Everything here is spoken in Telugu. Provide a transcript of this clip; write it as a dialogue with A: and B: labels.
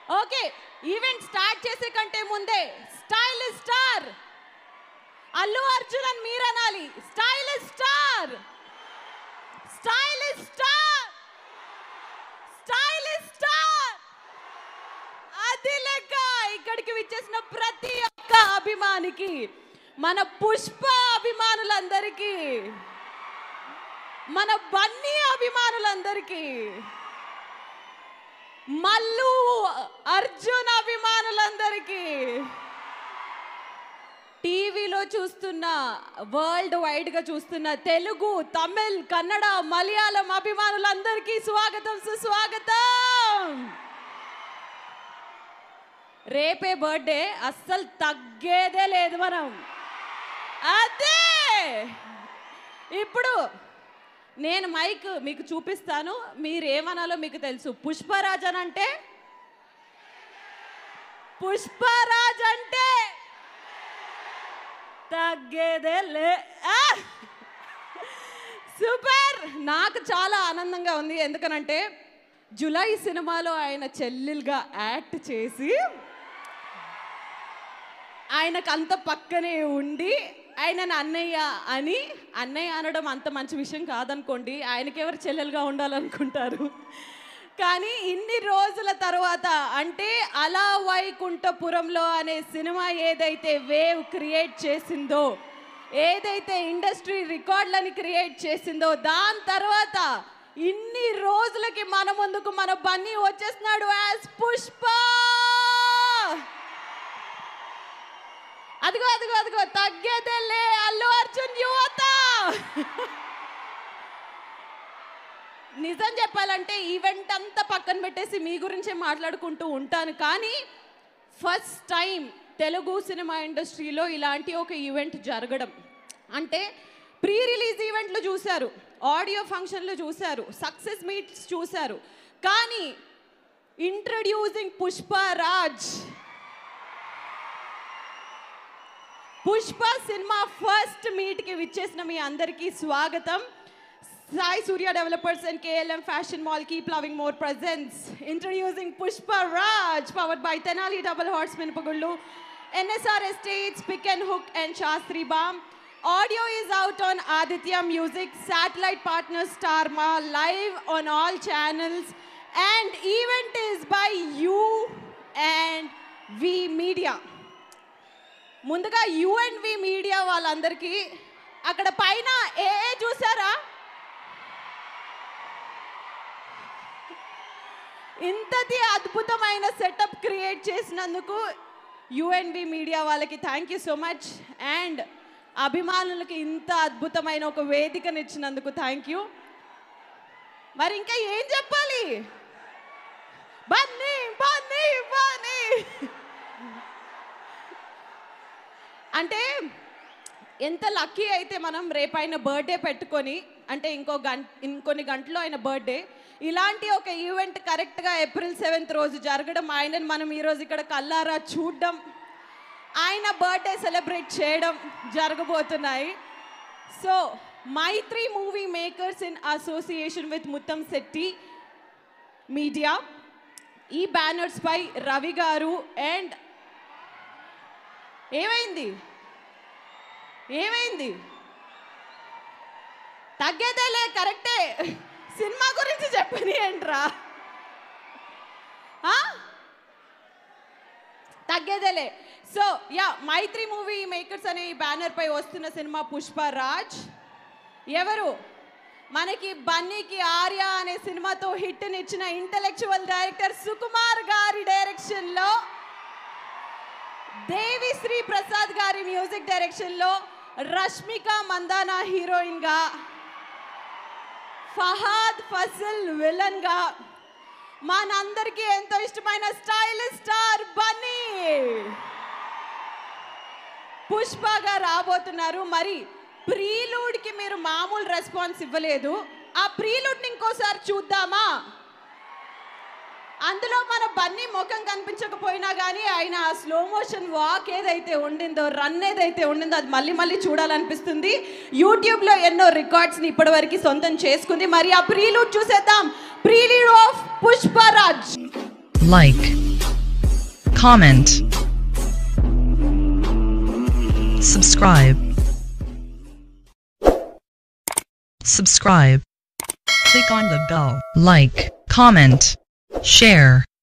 A: ఓకే ఈవెంట్ స్టార్ట్ చేసే కంటే ముందే స్టైల్ స్టార్ అల్లు అర్జున్ అని మీరు అనాలి style star style star style star అది లెక్క ఇక్కడికి విచ్చేసిన ప్రతి ఒక్క అభిమానికి మన పుష్ప అభిమానులందరికీ మన బన్నీ అభిమానులందరికీ మల్లు అర్జున్ అభిమానులందరికీ టీవీలో చూస్తున్న వరల్డ్ వైడ్ గా చూస్తున్న తెలుగు తమిళ్ కన్నడ మలయాళం అభిమానులందరికీ స్వాగతం సుస్వాగతం రేపే బర్త్డే అస్సలు తగ్గేదే లేదు మనం అదే ఇప్పుడు నేను మైక్ మీకు చూపిస్తాను మీరు ఏమనాలో మీకు తెలుసు పుష్పరాజ్ అని అంటే పుష్పరాజ్ అంటే తగ్గేదే లే ఆ! సూపర్ నాకు చాలా ఆనందంగా ఉంది ఎందుకనంటే జులై సినిమాలో ఆయన చెల్లెలుగా యాక్ట్ చేసి ఆయనకు అంత పక్కనే ఉండి ఆయనను అన్నయ్య అని అన్నయ్య అనడం అంత మంచి విషయం కాదనుకోండి ఆయనకి ఎవరు చెల్లెలుగా ఉండాలనుకుంటారు కానీ ఇన్ని రోజుల తర్వాత అంటే అలా వైకుంఠపురంలో అనే సినిమా ఏదైతే వేవ్ క్రియేట్ చేసిందో ఏదైతే ఇండస్ట్రీ రికార్డులని క్రియేట్ చేసిందో దాని తర్వాత ఇన్ని రోజులకి మన ముందుకు మన బన్నీ వచ్చేస్తున్నాడు యాజ్ పుష్ప అదిగో అదిగో అదిగో తగ్గేదేలే అల్లు అర్జున్ యువత నిజం చెప్పాలంటే ఈవెంట్ అంతా పక్కన పెట్టేసి మీ గురించే మాట్లాడుకుంటూ ఉంటాను కానీ ఫస్ట్ టైం తెలుగు సినిమా ఇండస్ట్రీలో ఇలాంటి ఒక ఈవెంట్ జరగడం అంటే ప్రీ రిలీజ్ ఈవెంట్లు చూశారు ఆడియో ఫంక్షన్లు చూశారు సక్సెస్ మీట్స్ చూశారు కానీ ఇంట్రడ్యూసింగ్ పుష్పరాజ్ పుష్ప సినిమా ఫస్ట్ మీట్కి విచ్చేసిన మీ అందరికీ స్వాగతం Sai Surya developers and KLM fashion mall keep loving more presence introducing Pushpa Raj powered by Tenali double horse మినపగుళ్ళు NSR estates pick and hook and Shastri balm audio is out on Aditya music satellite partner star Maa live on all channels and event is by U and V media ముందుగా యుఎన్వి మీడియా వాళ్ళందరికీ అక్కడ పైన ఏ ఏ చూసారా ఇంతటి అద్భుతమైన సెటప్ క్రియేట్ చేసినందుకు యుఎన్బి మీడియా వాళ్ళకి thank you so much and అభిమానులకి ఇంత అద్భుతమైన ఒక వేదికనిచ్చినందుకు థ్యాంక్ యూ మరి ఇంకా ఏం చెప్పాలి బన్నీ బన్నీ బన్నీ అంటే ఎంత లక్కీ అయితే మనం రేపు ఆయన బర్త్డే పెట్టుకొని అంటే ఇంకో గంట ఇంకొన్ని గంటలో ఆయన బర్త్డే ఇలాంటి ఒక ఈవెంట్ కరెక్ట్గా ఏప్రిల్ సెవెంత్ రోజు జరగడం ఆయనని మనం ఈరోజు ఇక్కడ కల్లారా చూడడం ఆయన బర్త్డే సెలబ్రేట్ చేయడం జరగబోతున్నాయి so Mythri movie makers in association with Muttam Shetty media ఈ బ్యానర్స్ పై రవి గారు అండ్ ఏమైంది ఏమైంది తగ్గేదేలే కరెక్టే సినిమా గురించి చెప్పని ఏంట్రా ఆ? తగ్గేదేలే so yeah Mythri movie makers అనే ఈ బ్యానర్ పై వస్తున్న సినిమా పుష్ప రాజ్ ఎవరు మనకి బన్నీకి ఆర్య అనే సినిమాతో హిట్నిచ్చిన ఇంటలెక్చువల్ డైరెక్టర్ సుకుమార్ గారి డైరెక్షన్లో దేవి శ్రీ ప్రసాద్ గారి మ్యూజిక్ డైరెక్షన్లో రష్మిక మందానా హీరోయిన్గా ఫహాద్ ఫసిల్ విలన్గా మనందరికీ ఎంతో ఇష్టమైన స్టైలిష్ స్టార్ బన్నీ పుష్పగా రాబోతున్నారు మరి ప్రీలూడ్కి మీరు మామూలు రెస్పాన్స్ ఇవ్వలేదు ఆ ప్రీలూడ్ని ఇంకోసారి చూద్దామా అందులో మన బన్నీ ముఖం కనిపించకపోయినా కానీ ఆయన ఆ స్లో మోషన్ వాక్ ఏదైతే ఉండిందో రన్ ఏదైతే ఉండిందో అది మళ్ళీ మళ్ళీ చూడాలనిపిస్తుంది యూట్యూబ్లో ఎన్నో రికార్డ్స్ని ఇప్పటివరకు సొంతం చేసుకుంది మరి ఆ ప్రీలూడ్ చూసేద్దాం prelude of Pushparaj
B: like, comment, subscribe, subscribe, click on the bell, like, comment, share.